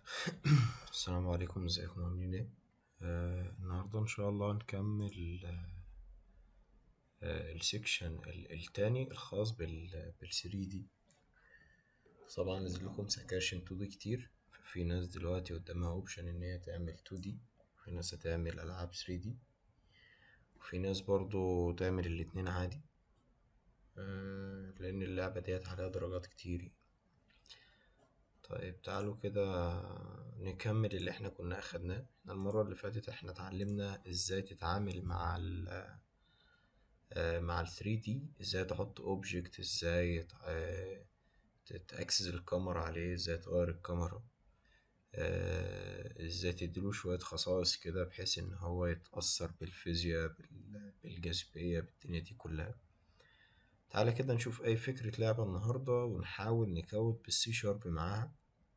السلام عليكم ازيكم عاملين ايه آه النهارده ان شاء الله هنكمل آه السكشن ال- التاني الخاص بال بال 3 دي طبعا نزل لكم سكاشن 2 دي كتير في ناس دلوقتي قدامها اوبشن ان هي تعمل 2 دي في ناس هتعمل العاب 3 دي وفي ناس برضو تعمل الاتنين عادي آه لان اللعبة ديت عليها درجات كتير طيب تعالوا كده نكمل اللي احنا كنا اخدناه احنا المرة اللي فاتت احنا اتعلمنا ازاي تتعامل مع ال آه، مع ال 3D ازاي تحط اوبجكت ازاي ت- آه، تاكسس الكاميرا عليه ازاي تغير الكاميرا آه، ازاي تديله شوية خصائص كده بحيث ان هو يتأثر بالفيزياء بال- بالجاذبية بالدنيا دي كلها تعالى كده نشوف اي فكرة لعبة النهاردة ونحاول نكود بالسي شارب معاها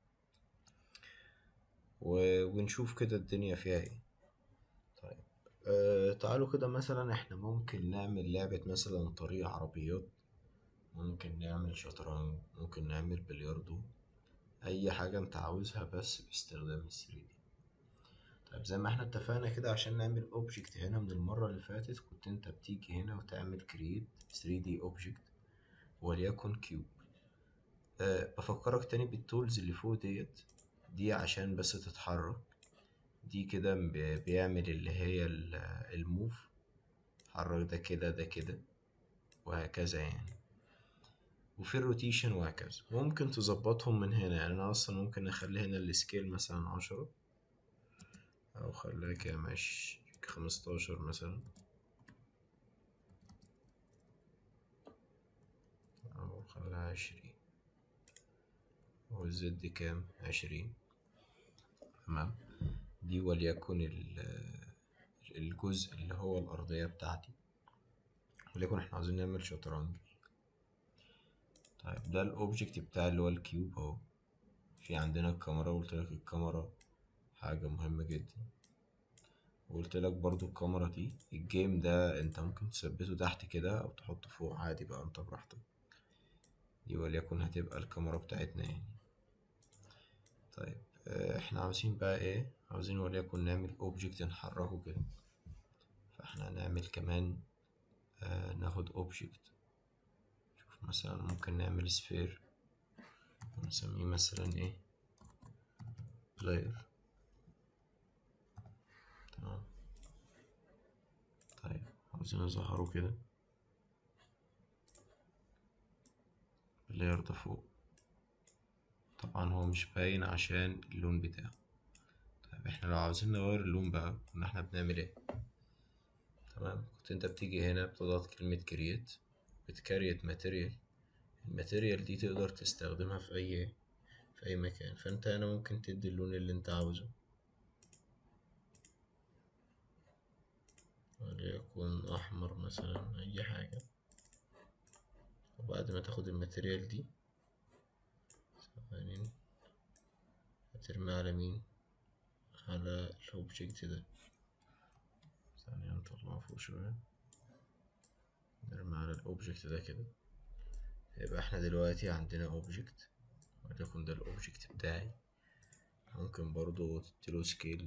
و- ونشوف كده الدنيا فيها ايه طيب أه تعالوا كده مثلا احنا ممكن نعمل لعبة مثلا طريق عربيات ممكن نعمل شطرنج ممكن نعمل بلياردو اي حاجة انت عاوزها بس باستخدام ال 3 دي طيب زي ما احنا اتفقنا كده عشان نعمل اوبجكت هنا من المرة اللي فاتت كنت انت بتيجي هنا وتعمل كرييت 3 دي اوبجكت وليكن كيوب أه بفكرك تاني بالتولز اللي فوق ديت دي عشان بس تتحرك دي كده بي- بيعمل اللي هي ال- الموف حرك ده كده ده كده وهكذا يعني وفي الروتيشن وهكذا ممكن تظبطهم من هنا يعني انا اصلا ممكن اخلي هنا السكيل مثلا عشرة او خليها كام عش خمستاشر مثلا او خليها عشرين والزد كام عشرين تمام دي وليكن ال- الجزء اللي هو الأرضية بتاعتي وليكن احنا عاوزين نعمل شطرنج طيب ده الأوبجكت بتاعي اللي هو الكيوب اهو في عندنا الكاميرا قلت لك الكاميرا حاجة مهمة جدا وقلت لك برضو الكاميرا دي الجيم ده انت ممكن تثبته تحت كده او تحطه فوق عادي بقى انت براحتك دي وليكن هتبقى الكاميرا بتاعتنا يعني طيب آه، احنا عاوزين بقى ايه عاوزين وليكن نعمل اوبجكت نحركه كده فاحنا هنعمل كمان آه ناخد اوبجكت شوف مثلا ممكن نعمل سفير ونسميه مثلا ايه بلاير تمام طيب عاوزين نظهره كده بلاير ده فوق طبعا هو مش باين عشان اللون بتاعه طيب احنا لو عاوزين نغير اللون بقى كنا احنا بنعمل ايه تمام كنت انت بتيجي هنا بتضغط كلمة كرييت بتكريت ماتيريال الماتيريال دي تقدر تستخدمها في اي في اي مكان فانت هنا ممكن تدي اللون اللي انت عاوزه وليكن احمر مثلا اي حاجة وبعد ما تاخد الماتيريال دي ثواني هترمي على مين على الاوبجكت ده ثانية نطلعه فوق شوية نرمي على الاوبجكت ده كده يبقى احنا دلوقتي عندنا اوبجكت وليكن ده الاوبجكت بتاعي ممكن برضو تديله سكيل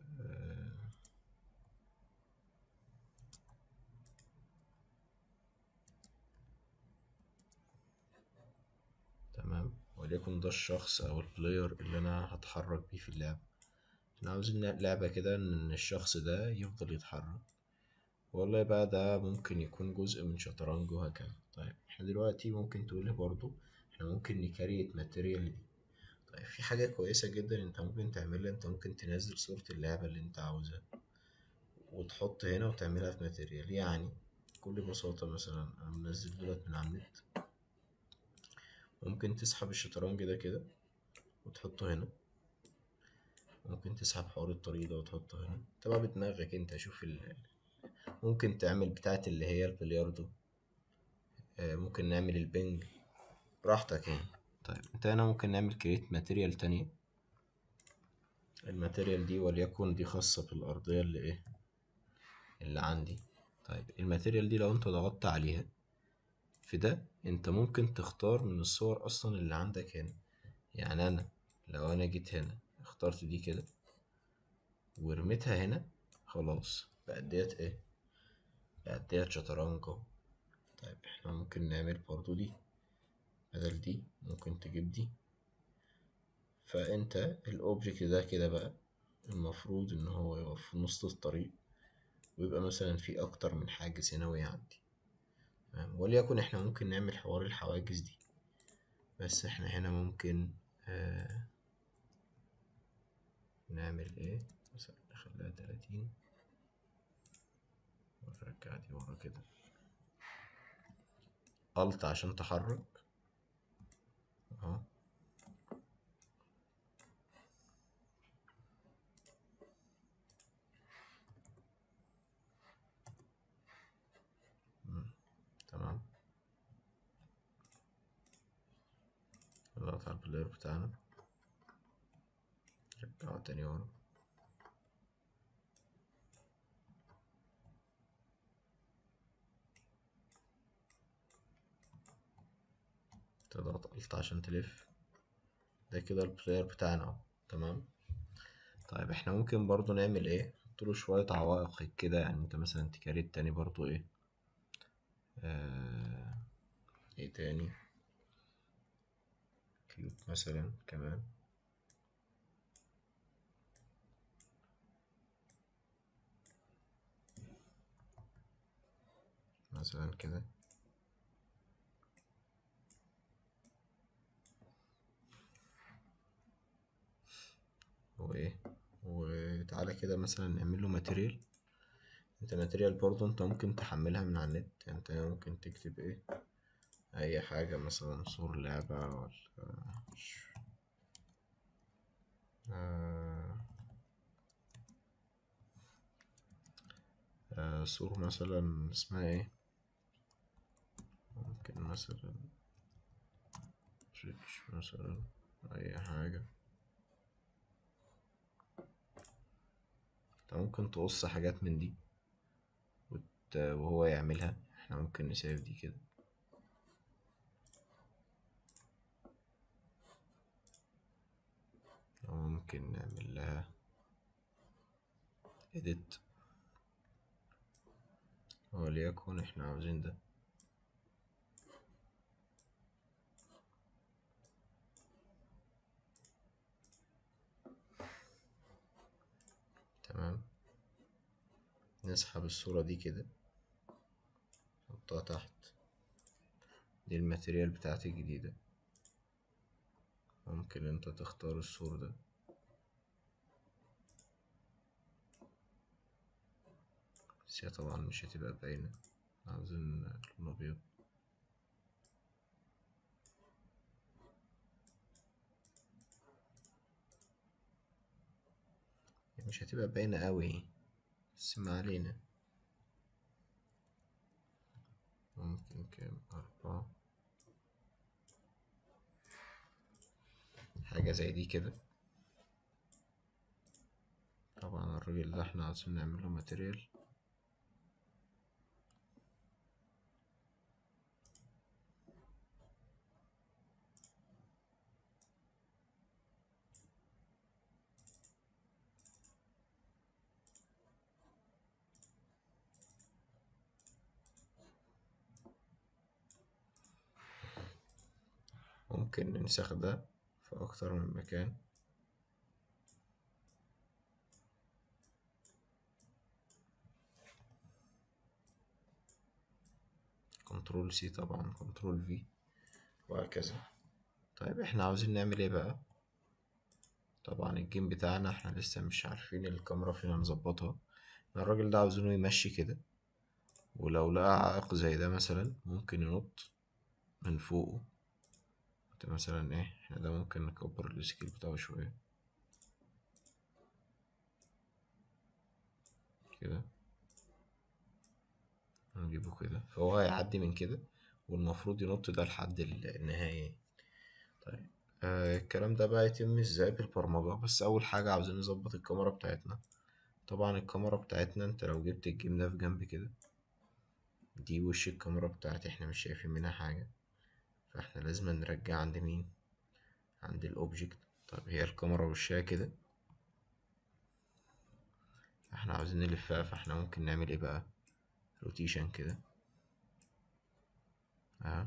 تمام وليكن ده الشخص او البلاير اللي انا هتحرك بيه في اللعبة احنا عاوزين لعبة كده ان الشخص ده يفضل يتحرك والله بقى ده ممكن يكون جزء من شطرنج وهكذا طيب احنا دلوقتي ممكن تقولي برضو احنا ممكن نكريت ماتيريال دي طيب في حاجة كويسة جدا انت ممكن تعملها انت ممكن تنزل صورة اللعبة اللي انت عاوزها وتحط هنا وتعملها في ماتيريال يعني بكل بساطة مثلا انا منزل دولت من على النت ممكن تسحب الشطرنج ده كده وتحطه هنا ممكن تسحب حوار الطريق ده وتحطه هنا تبقى بدماغك انت شوف ال... ممكن تعمل بتاعت اللي هي البلياردو آه، ممكن نعمل البنج براحتك يعني طيب انت هنا ممكن نعمل كريت ماتيريال تانية الماتيريال دي وليكن دي خاصة بالأرضية اللي ايه اللي عندي طيب الماتيريال دي لو انت ضغطت عليها في ده انت ممكن تختار من الصور اصلا اللي عندك هنا يعني انا لو انا جيت هنا اخترت اخترت دي كده ورميتها هنا خلاص بقت ديت ايه بقت ديت شطرنج اهو طيب احنا ممكن نعمل برضو دي بدل دي ممكن تجيب دي فانت الاوبجكت ده كده بقى المفروض ان هو يقف في نص الطريق ويبقى مثلا في اكتر من حاجز هنا ويعدي تمام وليكن احنا ممكن نعمل حوار الحواجز دي بس احنا هنا ممكن آه نعمل ايه مثلا نخليها تلاتين ونرجع دي ورا كده الت عشان تحرك اهو مم. تمام نضغط على البلاير بتاعنا نرجعه تاني ورا تضغط الت عشان تلف ده كده البلاير بتاعنا اهو تمام طيب احنا ممكن برضو نعمل ايه نحطله شوية عوائق كده يعني انت مثلا تكريت تاني برضو ايه آه ايه تاني كيوب مثلا كمان مثلا كده وايه وتعالى كده مثلا نعمل له ماتيريال انت ماتيريال برضو انت ممكن تحملها من على النت يعني انت ممكن تكتب ايه اي حاجة مثلا صور لعبة ولا آه آه صور مثلا اسمها ايه ممكن مثلا ريتش مثلا اي حاجة انت ممكن تقص حاجات من دي وت... وهو يعملها احنا ممكن نسيف دي كده أو ممكن نعمل لها edit وليكن احنا عاوزين ده تمام نسحب الصورة دي كده نحطها تحت دي الماتيريال بتاعتي الجديدة ممكن انت تختار السور ده بس هي طبعا مش هتبقى باينة عاوزين لون أبيض مش هتبقى باينة أوي بس ما علينا ممكن كام أربعة حاجة زي دي كده طبعا الراجل ده احنا عاوزين نعمله ماتيريال ممكن ننسخ ده في أكتر من مكان كنترول سي طبعا كنترول في وهكذا طيب احنا عاوزين نعمل ايه بقى طبعا الجيم بتاعنا احنا لسه مش عارفين الكاميرا فين نظبطها الراجل ده عاوزينه يمشي كده ولو لقى عائق زي ده مثلا ممكن ينط من فوقه مثلا ايه احنا ده ممكن نكبر السكيل بتاعه شوية كده نجيبه كده فهو هيعدي من كده والمفروض ينط ده لحد النهاية طيب آه الكلام ده بقى يتم ازاي بالبرمجة بس أول حاجة عاوزين نظبط الكاميرا بتاعتنا طبعا الكاميرا بتاعتنا انت لو جبت الجيم ده في جنب كده دي وش الكاميرا بتاعتي احنا مش شايفين منها حاجة فاحنا لازم نرجع عند مين عند الاوبجكت طيب هي الكاميرا وشها كده احنا عاوزين نلفها فاحنا ممكن نعمل ايه بقى روتيشن كده اه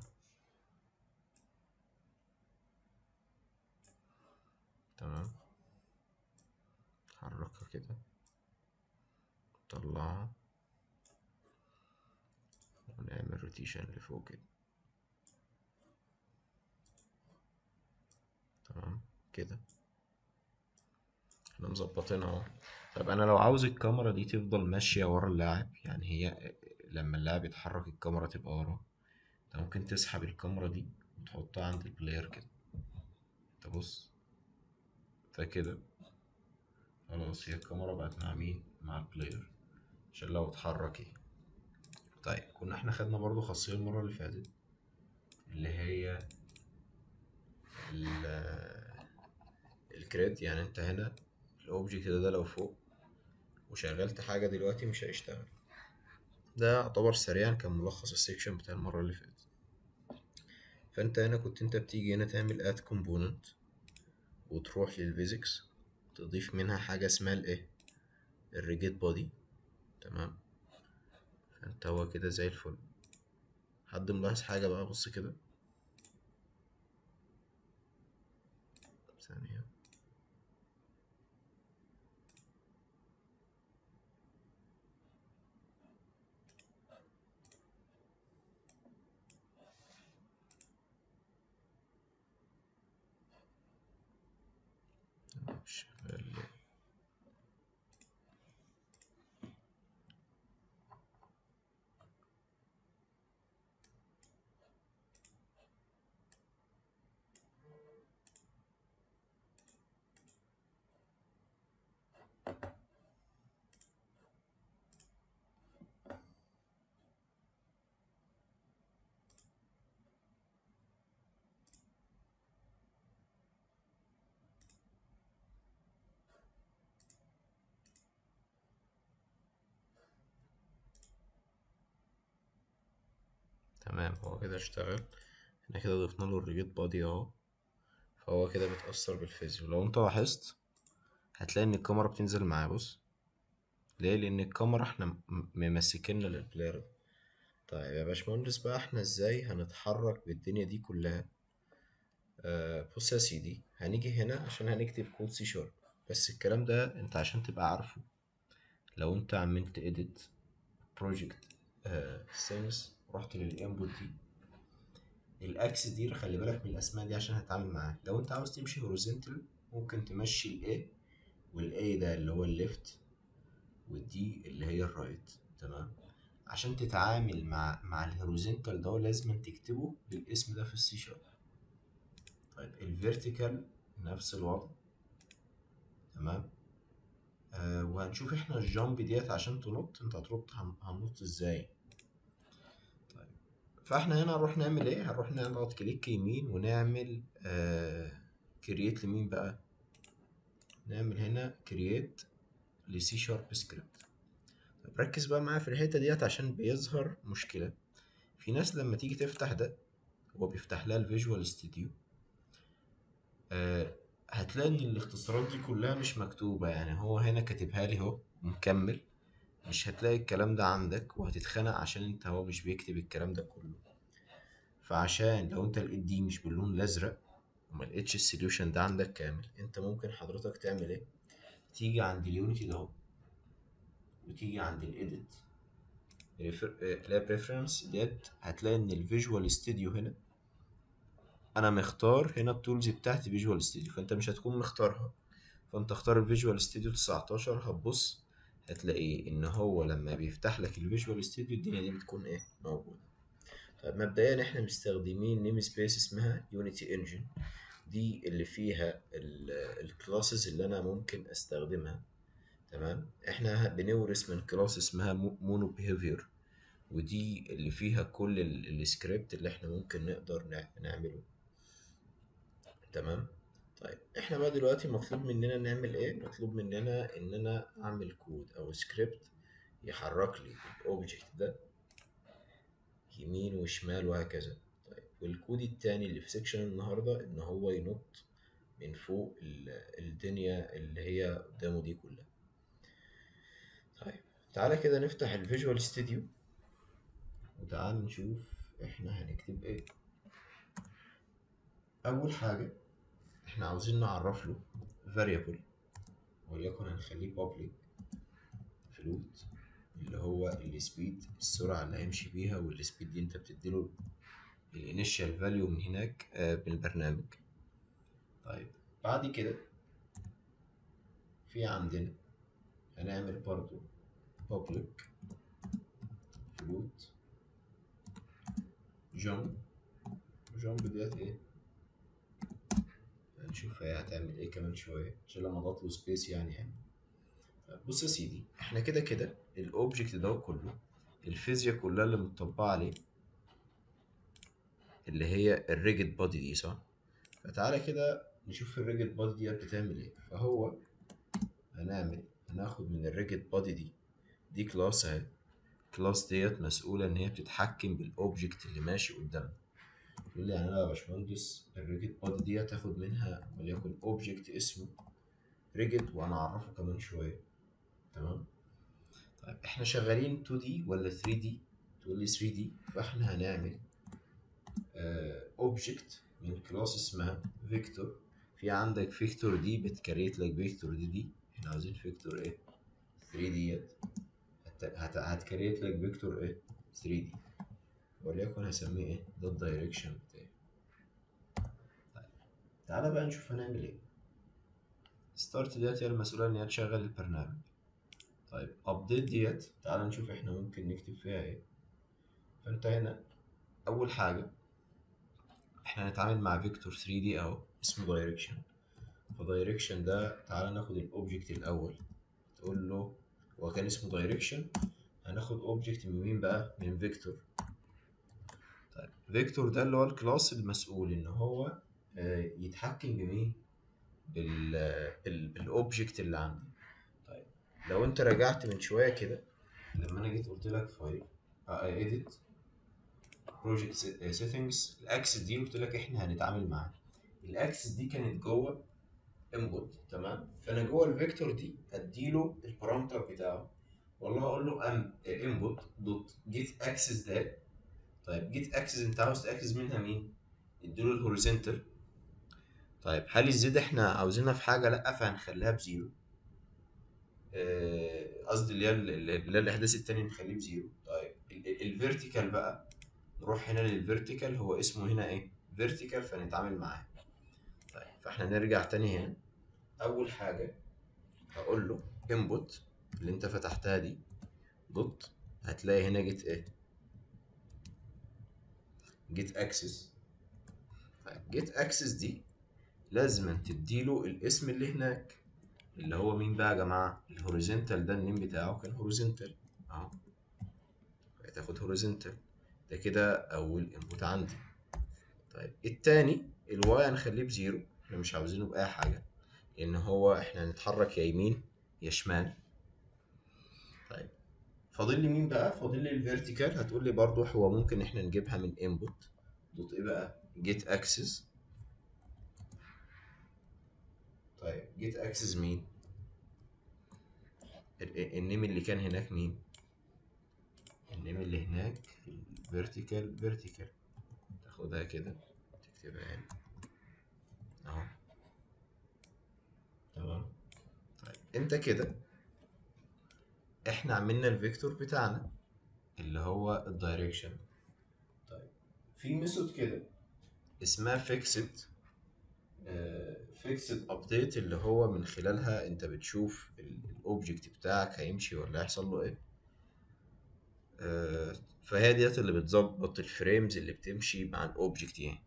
تمام حركها كده طلعها ونعمل روتيشن لفوق كده تمام كده احنا مظبطينها اهو طب انا لو عاوز الكاميرا دي تفضل ماشية ورا اللاعب يعني هي لما اللاعب يتحرك الكاميرا تبقى وراه انت ممكن تسحب الكاميرا دي وتحطها عند البلاير كده تبص ده كده خلاص هي الكاميرا بقت مع مين مع البلاير عشان لو اتحرك ايه طيب كنا احنا خدنا برضو خاصية المرة اللي فاتت اللي هي الكريد يعني انت هنا الاوبجكت ده لو فوق وشغلت حاجة دلوقتي مش هيشتغل ده يعتبر سريعا كان ملخص السيكشن بتاع المرة اللي فاتت فانت هنا كنت انت بتيجي هنا تعمل اد كومبوننت وتروح للفيزيكس تضيف منها حاجة اسمها الايه الريجيت بودي تمام فانت هو كده زي الفل حد ملاحظ حاجة بقى بص كده ثانية شغال تمام هو كده اشتغل احنا كده ضفنا له الريجيت بادي اهو فهو كده بيتأثر بالفيزيو لو انت لاحظت هتلاقي ان الكاميرا بتنزل معاه بص ليه لان الكاميرا احنا م- ممسكيننا للبلاير ده. طيب يا باشمهندس بقى احنا ازاي هنتحرك بالدنيا دي كلها آه بص يا سيدي هنيجي هنا عشان هنكتب كود سي شارب بس الكلام ده انت عشان تبقى عارفه لو انت عملت edit project ثينجز رحت للانبوت دي الاكس دي خلي بالك من الاسماء دي عشان هتعامل معاها لو انت عاوز تمشي هوريزونتال ممكن تمشي الاي والاي ده اللي هو الليفت والدي اللي هي الرايت تمام عشان تتعامل مع مع الهوريزونتال ده لازم تكتبه بالاسم ده في السي شارب طيب الفيرتيكال نفس الوضع تمام آه وهنشوف احنا الجامب ديت عشان تنط انت هتنط هن- هننط ازاي طيب فاحنا هنا هنروح نعمل ايه هنروح نضغط كليك يمين ونعمل آه كرييت لمين بقى نعمل هنا كرييت لسي شارب سكريبت طيب ركز بقى معايا في الحته ديت عشان بيظهر مشكله في ناس لما تيجي تفتح ده هو بيفتح لها الفيجوال ستوديو آه هتلاقي ان الاختصارات دي كلها مش مكتوبه يعني هو هنا كاتبها لي اهو مكمل مش هتلاقي الكلام ده عندك وهتتخنق عشان انت هو مش بيكتب الكلام ده كله فعشان لو انت لقيت دي مش باللون الازرق وما لقيتش السوليوشن ده عندك كامل انت ممكن حضرتك تعمل ايه تيجي عند اليونيتي ده اهو وتيجي عند الايديت لا بريفرنس ديت هتلاقي ان الفيجوال ستوديو هنا انا مختار هنا التولز بتاعتي فيجوال ستوديو فانت مش هتكون مختارها فانت اختار الفيجوال ستوديو 19 هتبص هتلاقي ان هو لما بيفتح لك الفيجوال ستوديو الدنيا دي بتكون ايه موجوده طيب مبدئيا احنا مستخدمين نيم سبيس اسمها يونيتي انجن دي اللي فيها الكلاسز اللي انا ممكن استخدمها تمام احنا بنورث من كلاس اسمها مونو بيهيفير ودي اللي فيها كل السكريبت اللي احنا ممكن نقدر نع- نعمله تمام طيب احنا بقى دلوقتي مطلوب مننا نعمل ايه مطلوب مننا ان انا اعمل كود او سكريبت يحرك لي الاوبجكت ده يمين وشمال وهكذا طيب والكود التاني اللي في سيكشن النهارده ان هو ينط من فوق ال- الدنيا اللي هي قدامه دي كلها تعالى كده نفتح الفيجوال ستوديو وتعال نشوف احنا هنكتب ايه اول حاجة احنا عاوزين نعرف له variable وليكن هنخليه public float اللي هو السبيد السرعة اللي هيمشي بيها والسبيد دي انت بتديله الانيشال فاليو من هناك آه، بالبرنامج طيب بعد كده في عندنا هنعمل برضو public float jump jump ديت ايه هنشوف هي هتعمل ايه كمان شوية عشان لما اضغط له سبيس يعني يعني طيب بص يا سيدي احنا كده كده الاوبجكت ده كله الفيزياء كلها اللي متطبقة عليه اللي هي الريجد بودي دي صح فتعالى كده نشوف الريجد بودي ديت بتعمل ايه فهو هنعمل هناخد من الريجد بودي دي دي كلاس اهي كلاس ديت مسؤولة ان هي بتتحكم بالاوبجكت اللي ماشي قدامنا يقول لي يعني انا يا باشمهندس الريجد بودي دي هتاخد منها وليكن اوبجكت اسمه ريجد وانا اعرفه كمان شويه تمام طيب احنا شغالين 2 دي ولا 3 دي تقول لي 3 دي فاحنا هنعمل اوبجكت من كلاس اسمها فيكتور في عندك فيكتور دي بتكريت لك فيكتور دي دي احنا عاوزين فيكتور ايه 3 ديت هت- هت- هتكريت لك فيكتور ايه 3 دي وليكن هسميه ايه ده الدايركشن بتاعي طيب تعالى بقى نشوف هنعمل ايه ستارت ديت هي المسؤولة ان هي تشغل البرنامج طيب ابديت ديت تعالى نشوف احنا ممكن نكتب فيها ايه فانت هنا اول حاجة احنا هنتعامل مع فيكتور 3 دي اهو اسمه دايركشن فدايركشن ده تعالى ناخد الاوبجكت الاول تقول له هو كان اسمه دايركشن هناخد اوبجكت من مين بقى من فيكتور طيب فيكتور ده اللي هو الكلاس المسؤول ان هو آه، يتحكم بمين بال بال- بالاوبجكت اللي عندي طيب لو انت رجعت من شويه كده لما انا جيت قلت لك فايل اديت بروجكت سيتنجز الاكسس دي قلت لك احنا هنتعامل معاها الاكسس دي كانت جوه انبوت تمام فانا جوه الفيكتور دي اديله البارامتر بتاعه والله اقول له ام انبوت دوت جيت اكسس ده طيب جيت اكسس انت عاوز تاكسس منها مين اديله الهوريزونتال طيب هل الزد احنا عاوزينها في حاجه لا فهنخليها بزيرو آه، قصدي اللي هي اللي هي الاحداث التاني نخليه بزيرو طيب الفيرتيكال بقى نروح هنا للفيرتيكال هو اسمه هنا ايه فيرتيكال فنتعامل معاه طيب فاحنا نرجع تاني هنا اول حاجه هقول له انبوت اللي انت فتحتها دي دوت هتلاقي هنا جيت ايه جيت اكسس جيت اكسس دي لازم تديله الاسم اللي هناك اللي هو مين بقى يا جماعه الهوريزونتال ده النيم بتاعه كان هوريزونتال اهو هتاخد هوريزونتال ده كده اول انبوت عندي طيب التاني الواي هنخليه بزيرو احنا مش عاوزينه باي حاجه لان هو احنا هنتحرك يا يمين يا شمال طيب فاضل لي مين بقى فاضل لي الفيرتيكال هتقول لي برضو هو ممكن احنا نجيبها من انبوت دوت ايه بقى جيت اكسس طيب جيت اكسس مين ال- ال- النيم اللي كان هناك مين النيم اللي هناك في الفيرتيكال فيرتيكال تاخدها كده تكتبها هنا اهو تمام طيب انت كده احنا عملنا الفيكتور بتاعنا اللي هو الدايركشن طيب في ميثود كده اسمها فيكسد فيكسد ابديت اللي هو من خلالها انت بتشوف الاوبجكت بتاعك هيمشي ولا هيحصل له ايه آه، فهي ديت اللي بتظبط الفريمز اللي بتمشي مع الاوبجكت يعني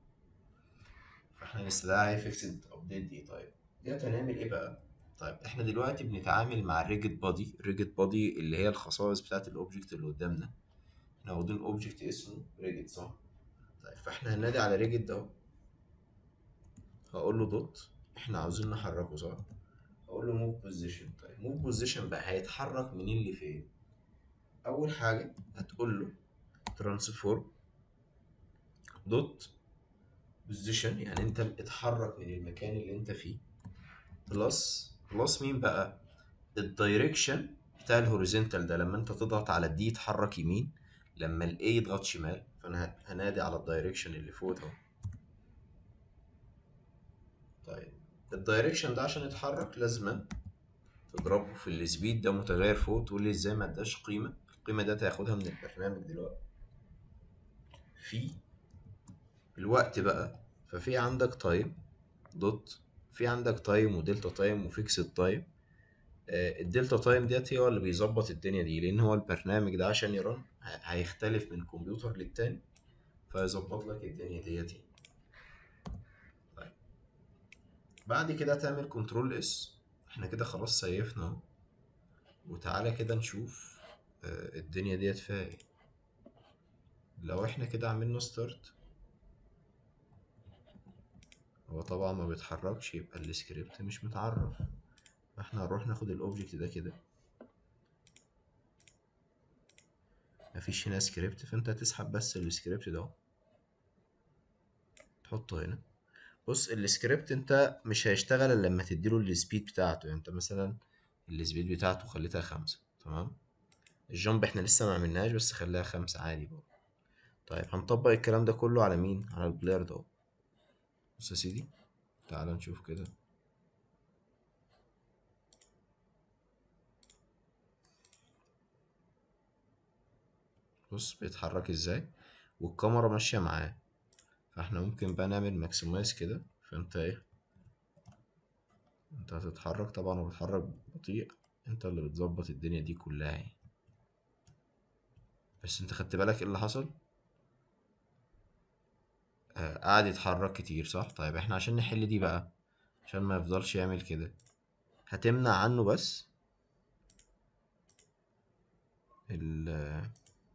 فاحنا نستدعي فيكسد ابديت دي طيب ديت هنعمل ايه بقى طيب احنا دلوقتي بنتعامل مع الريجد بودي الريجد بودي اللي هي الخصائص بتاعت الاوبجكت اللي قدامنا احنا واخدين اوبجكت اسمه ريجد صح طيب فاحنا هننادي على ريجد ده هقول له دوت احنا عاوزين نحركه صح هقول له موف بوزيشن طيب موف بوزيشن بقى هيتحرك منين لفين اول حاجه هتقول له ترانسفورم دوت بوزيشن يعني انت اتحرك من المكان اللي انت فيه بلس بلس مين بقى الدايركشن بتاع الهوريزونتال ده لما انت تضغط على الدي يتحرك يمين لما الاي يضغط شمال فانا هنادي على الدايركشن اللي فوق ده طيب الدايركشن ده عشان يتحرك لازما تضربه في السبيد ده متغير فوق تقول لي ازاي ما اداش قيمه القيمه ده تاخدها من البرنامج دلوقتي في الوقت بقى ففي عندك تايم دوت في عندك تايم ودلتا تايم وفيكسد تايم الدلتا تايم ديت هي اللي بيظبط الدنيا دي لان هو البرنامج ده عشان يرن هيختلف من كمبيوتر للتاني فيظبط لك الدنيا ديت طيب بعد كده تعمل كنترول اس احنا كده خلاص سيفنا اهو وتعالى كده نشوف الدنيا ديت فيها ايه لو احنا كده عملنا ستارت هو طبعا ما بيتحركش يبقى السكريبت مش متعرف فاحنا هنروح ناخد الاوبجكت ده كده مفيش هنا سكريبت فانت هتسحب بس السكريبت ده تحطه هنا بص السكريبت انت مش هيشتغل الا لما تديله السبيد بتاعته يعني انت مثلا السبيد بتاعته خليتها خمسة تمام الجامب احنا لسه ما عملناش بس خليها خمسة عادي برضه طيب هنطبق الكلام ده كله على مين على البلاير ده بص يا سيدي تعال نشوف كده بص بيتحرك ازاي والكاميرا ماشية معاه فاحنا ممكن بقى نعمل ماكسمايز كده فانت ايه انت هتتحرك طبعا هو بيتحرك بطيء انت اللي بتظبط الدنيا دي كلها اهي بس انت خدت بالك ايه اللي حصل آه قعد يتحرك كتير صح طيب احنا عشان نحل دي بقى عشان ما يفضلش يعمل كده هتمنع عنه بس ال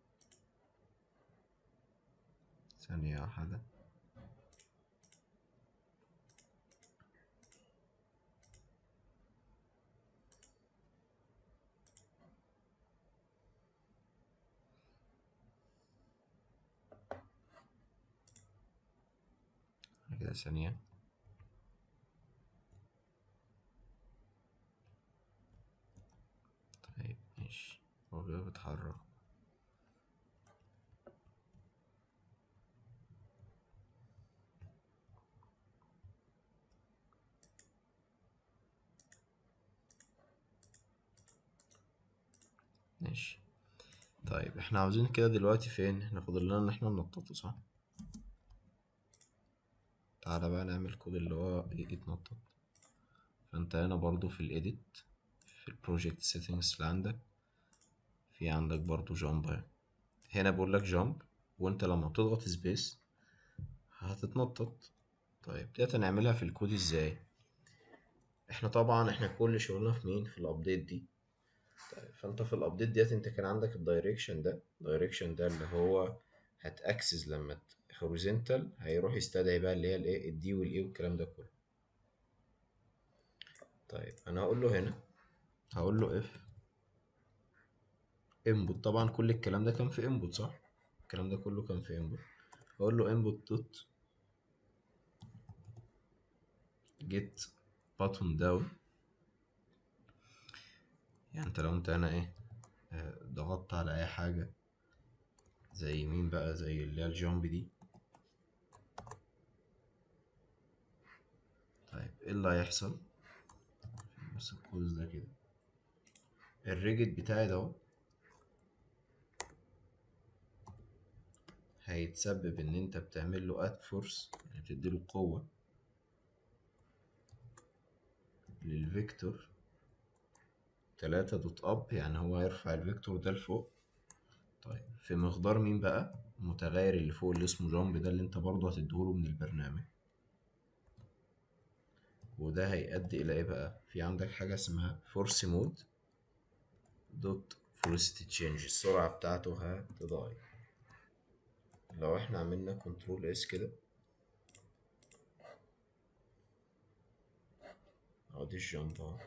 ثانية واحدة كده ثانية طيب ماشي هو كده بيتحرك ماشي طيب احنا عاوزين كده دلوقتي فين احنا فاضل لنا ان احنا ننططه صح تعالى بقى نعمل كود اللي هو يتنطط فانت هنا برضو في الايديت في البروجكت سيتنجز اللي عندك في عندك برضو جامب هنا بقول لك جامب وانت لما بتضغط سبيس هتتنطط طيب ديت هنعملها في الكود ازاي احنا طبعا احنا كل شغلنا في مين في الابديت دي طيب فانت في الابديت ديت انت كان عندك الدايركشن ده الدايركشن ده اللي هو هتاكسس لما هوريزونتال هيروح يستدعي بقى اللي هي الايه الدي والاي والكلام ده كله طيب انا هقول له هنا هقول له اف انبوت طبعا كل الكلام ده كان في انبوت صح الكلام ده كله كان في انبوت هقول له انبوت دوت جيت باتون داون يعني انت لو انت هنا ايه ضغطت على اي حاجه زي مين بقى زي اللي هي الجامب دي طيب ايه اللي هيحصل بس الكوز ده كده الريجت بتاعي ده هيتسبب ان انت بتعمل له اد فورس يعني بتديله قوة للفيكتور تلاتة دوت اب يعني هو هيرفع الفيكتور ده لفوق طيب في مقدار مين بقى المتغير اللي فوق اللي اسمه جامب ده اللي انت برضه هتديهوله من البرنامج وده هيؤدي الى ايه بقى في عندك حاجه اسمها فورس مود دوت فورست تشينج السرعه بتاعته هتتغير لو احنا عملنا كنترول اس كده اهو دي الجامب اهو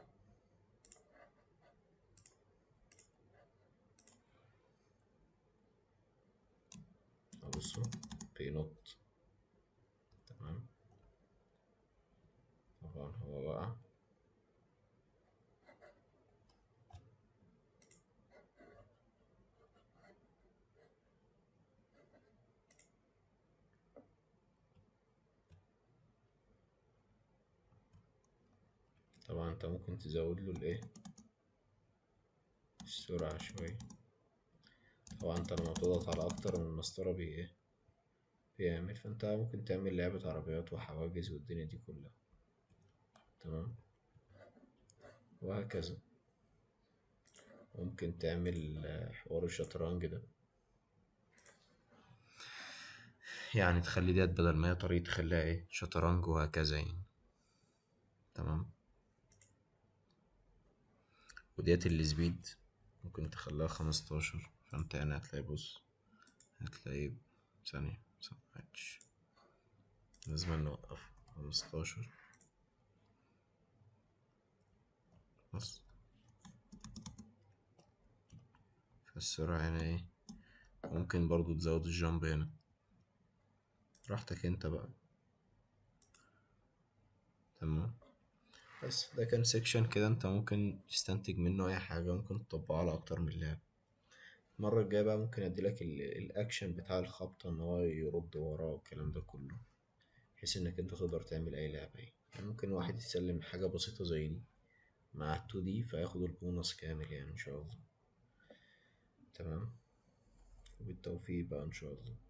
بصوا بينط تمام طبعا هو بقى طبعا انت ممكن تزود له الايه السرعة شوية طبعا انت لما بتضغط على اكتر من مسطرة بي ايه بيعمل فانت ممكن تعمل لعبة عربيات وحواجز والدنيا دي كلها تمام وهكذا ممكن تعمل آه، حوار الشطرنج ده يعني تخلي ديت بدل ما هي طريقة تخليها ايه شطرنج وهكذا يعني تمام وديت السبيد ممكن تخليها خمستاشر فانت هنا هتلاقي بص هتلاقي ثانية مسمعتش لازم نوقف خمستاشر بص فالسرعة هنا ايه ممكن برضو تزود الجامب هنا براحتك انت بقى تمام بس ده كان سيكشن كده انت ممكن تستنتج منه اي حاجة ممكن تطبقها على اكتر من لعبة المرة الجاية بقى ممكن اديلك ال- الاكشن بتاع الخبطة ان هو يرد وراه والكلام ده كله بحيث انك انت تقدر تعمل اي لعبة يعني يعني ممكن واحد يتسلم حاجة بسيطة زي دي مع التو دي فياخد البونص كامل يعني ان شاء الله تمام وبالتوفيق بقى ان شاء الله